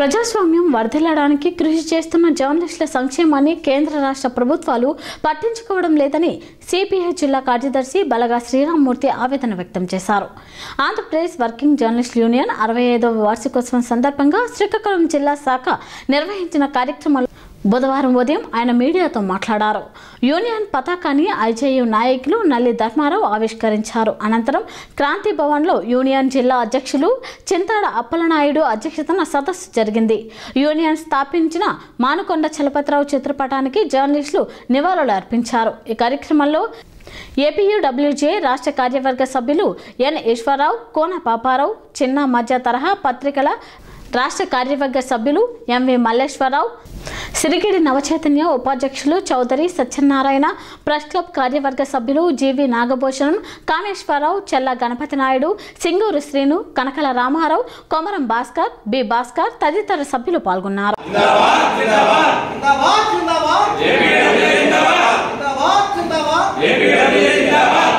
ప్రజాస్వామ్యం వర్ధిల్లడానికి కృషి చేస్తున్న జర్నలిస్టుల సంక్షేమాన్ని కేంద్ర రాష్ట్ర ప్రభుత్వాలు పట్టించుకోవడం లేదని సిపిఐ జిల్లా కార్యదర్శి బలగా శ్రీరామ్మూర్తి ఆవేదన వ్యక్తం చేశారు ఆంధ్రప్రదేశ్ వర్కింగ్ జర్నలిస్ట్ యూనియన్ అరవై ఐదవ వార్షికోత్సవం సందర్భంగా శ్రీకాకుళం జిల్లా శాఖ నిర్వహించిన కార్యక్రమంలో బుధవారం ఉదయం ఆయన మీడియాతో మాట్లాడారు యూనియన్ పతాకాన్ని ఐజేయు నాయకులు నల్లి ధర్మారావు ఆవిష్కరించారు అనంతరం క్రాంతి భవన్లో యూనియన్ జిల్లా అధ్యక్షులు చింతాడ అప్పలనాయుడు అధ్యక్షతన సదస్సు జరిగింది యూనియన్ స్థాపించిన మానుకొండ చలపతిరావు చిత్రపటానికి జర్నలిస్టులు నివాళులు అర్పించారు ఈ కార్యక్రమంలో ఏపీయూడబ్ల్యూజే రాష్ట్ర కార్యవర్గ సభ్యులు ఎన్ ఈశ్వరరావు కోన పాపారావు చిన్న మధ్య తరహా పత్రికల రాష్ట్ర కార్యవర్గ సభ్యులు ఎంవి మల్లేశ్వరరావు సిరిగిడి నవచైతన్య ఉపాధ్యక్షులు చౌదరి సత్యనారాయణ ప్రెస్ క్లబ్ కార్యవర్గ సభ్యులు జీవి నాగభూషణం కామేశ్వరరావు చెల్ల గణపతి నాయుడు సింగూరు శ్రీను కనకల రామారావు కొమరం భాస్కర్ బి భాస్కర్ తదితర సభ్యులు పాల్గొన్నారు జిందాబాద్ జిందాబాద్ జిందాబాద్ జిందాబాద్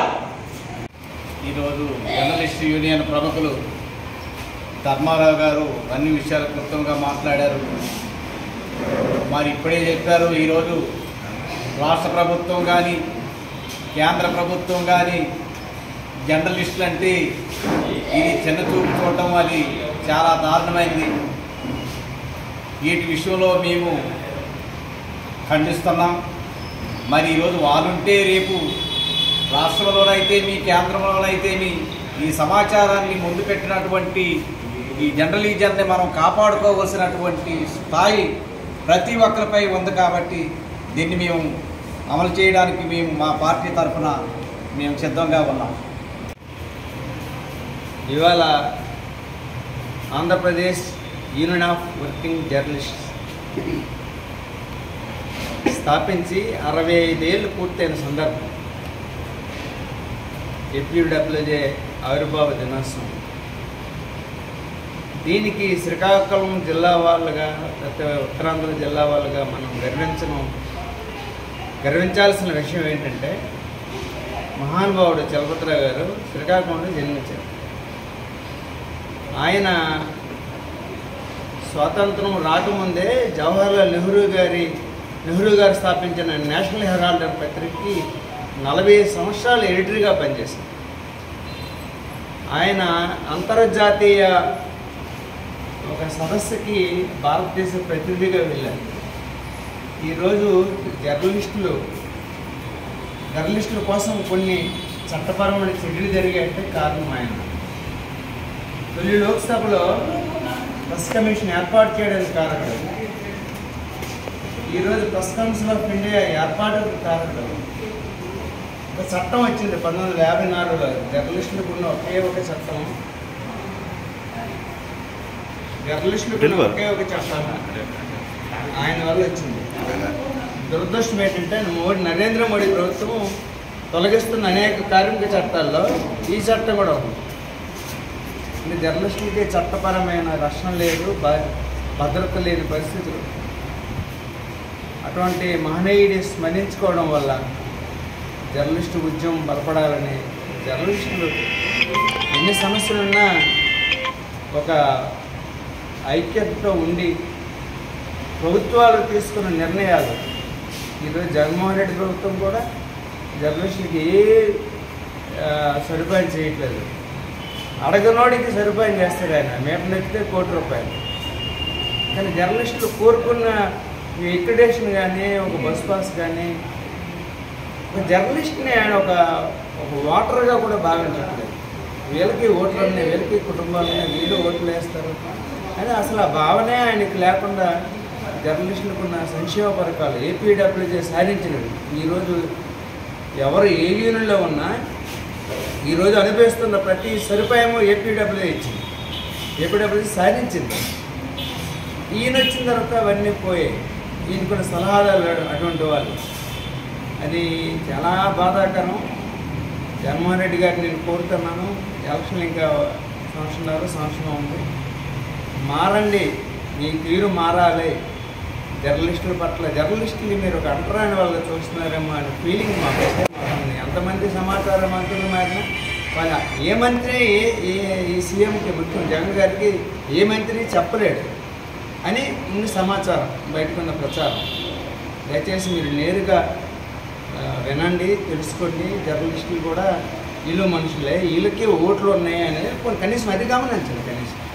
ఈరోజు జర్నలిస్ట్ యూనియన్ ప్రముఖులు ధర్మారావు గారు అన్ని విషయాల క్లుప్తంగా మాట్లాడారు మరి ఇప్పుడే చెప్పారు ఈరోజు రాష్ట్ర ప్రభుత్వం కానీ కేంద్ర ప్రభుత్వం కానీ జర్నలిస్టులు అంటే ఇది చిన్న చూపు చూడటం అది చాలా దారుణమైంది వీటి విషయంలో మేము ఖండిస్తున్నాం మరి ఈరోజు వాళ్ళుంటే రేపు రాష్ట్రంలోనైతే మీ కేంద్రంలోనైతే మీ ఈ సమాచారాన్ని ముందు పెట్టినటువంటి ఈ జర్నలిజాన్ని మనం కాపాడుకోవలసినటువంటి స్థాయి ప్రతి ఒక్కరిపై ఉంది కాబట్టి దీన్ని మేము అమలు చేయడానికి మేము మా పార్టీ తరఫున మేము సిద్ధంగా ఉన్నాం ఇవాళ Andhra Pradesh union of working journalist స్థాపించి అరవై ఐదేళ్ళు పూర్తయిన సందర్భం ఎప్యూడబ్ల్యూజే ఆవిర్భావ దినోత్సవం దీనికి శ్రీకాకుళం జిల్లా వాళ్ళుగా లేకపోతే ఉత్తరాంధ్ర జిల్లా వాళ్ళుగా మనం గర్వించడం గర్వించాల్సిన విషయం ఏంటంటే మహానుభావుడు చలపతిరావు గారు శ్రీకాకుళంలో జన్మించారు ఆయన స్వాతంత్రం రాకముందే జవహర్లాల్ నెహ్రూ గారి నెహ్రూ గారు స్థాపించిన నేషనల్ హెరాల్డ్ అనే పత్రికకి నలభై సంవత్సరాలు ఎడిటర్గా పనిచేశారు ఆయన అంతర్జాతీయ ఒక సదస్సుకి భారతదేశ ప్రతినిధిగా వెళ్ళారు ఈరోజు జర్నలిస్టులు జర్నలిస్టుల కోసం కొన్ని చట్టపరమైన చర్యలు జరిగాయంటే కారణం ఆయన తొలి లోక్సభలో ప్రెస్ కమిషన్ ఏర్పాటు చేయడానికి కారణం ఈరోజు ప్రెస్ కౌన్సిల్ ఆఫ్ ఇండియా ఏర్పాటుకు కారణం ఒక చట్టం వచ్చింది పంతొమ్మిది వందల యాభై నాలుగులో జర్నలిస్టులకు ఉన్న ఒకే ఒక చట్టం జర్నలిస్టులకు ఉన్న ఒకే ఒక చట్టం ఆయన వల్ల వచ్చింది దురదృష్టం ఏంటంటే మోడీ నరేంద్ర మోడీ ప్రభుత్వం తొలగిస్తున్న అనేక కార్మిక చట్టాల్లో ఈ చట్టం కూడా ఉంది అంటే జర్నలిస్టులకి చట్టపరమైన రక్షణ లేదు భ- భద్రత లేని పరిస్థితులు అటువంటి మహనీయుడిని స్మరించుకోవడం వల్ల జర్నలిస్టు ఉద్యమం బలపడాలని జర్నలిస్టులు ఎన్ని సమస్యలున్నా ఒక ఐక్యతతో ఉండి ప్రభుత్వాలు తీసుకున్న నిర్ణయాలు ఈరోజు జగన్మోహన్ రెడ్డి ప్రభుత్వం కూడా జర్నలిస్టులకి ఏ ఆ, సదుపాయం చేయట్లేదు అడగనోడికి సదుపాయం చేస్తాడు ఆయన మేట నెక్కితే కోటి రూపాయలు కానీ జర్నలిస్టులు కోరుకున్న ఈ ఎక్రిడేషన్ కానీ ఒక బస్ పాస్ కానీ ఒక జర్నలిస్ట్ని ఆయన ఒక ఒక ఓటర్గా కూడా భావించట్లేదు వీళ్ళకి ఓట్లు ఉన్నాయి వీళ్ళకి కుటుంబాలు ఉన్నాయి వీళ్ళు ఓట్లు వేస్తారు కానీ అసలు ఆ భావనే ఆయనకి లేకుండా జర్నలిస్టులకు ఉన్న సంక్షేమ పథకాలు ఏపీడబ్ల్యూజే సాధించినవి ఈరోజు ఎవరు ఏ యూనియన్లో ఉన్నా ఈరోజు అనుభవిస్తున్న ప్రతి సదుపాయము ఏపీడబ్ల్యూ ఇచ్చింది ఏపీడబ్ల్యూ సాధించింది ఈయన వచ్చిన తర్వాత అవన్నీ పోయాయి ఈయన కొన్ని సలహాదారు అటువంటి వాళ్ళు అది చాలా బాధాకరం జగన్మోహన్ రెడ్డి గారిని నేను కోరుతున్నాను ఎలక్షన్ ఇంకా సంవత్సరంలో సంవత్సరం ఉంది మారండి మీ తీరు మారాలి జర్నలిస్టుల పట్ల జర్నలిస్టులు మీరు ఒక అంటరాని వాళ్ళు చూస్తున్నారేమో అనే ఫీలింగ్ మాకు వస్తే మాకు ఎంతమంది సమాచార మంత్రులు మారినా వాళ్ళ ఏ మంత్రి ఏ ఏ ఈ సీఎంకి ముఖ్యం జగన్ గారికి ఏ మంత్రి చెప్పలేడు అని ఉంది సమాచారం బయటకున్న ప్రచారం దయచేసి మీరు నేరుగా ఆ, వినండి తెలుసుకోండి జర్నలిస్టులు కూడా వీళ్ళు మనుషులే వీళ్ళకి ఓట్లు ఉన్నాయి అనేది కొన్ని కనీసం అది గమనించండి కనీసం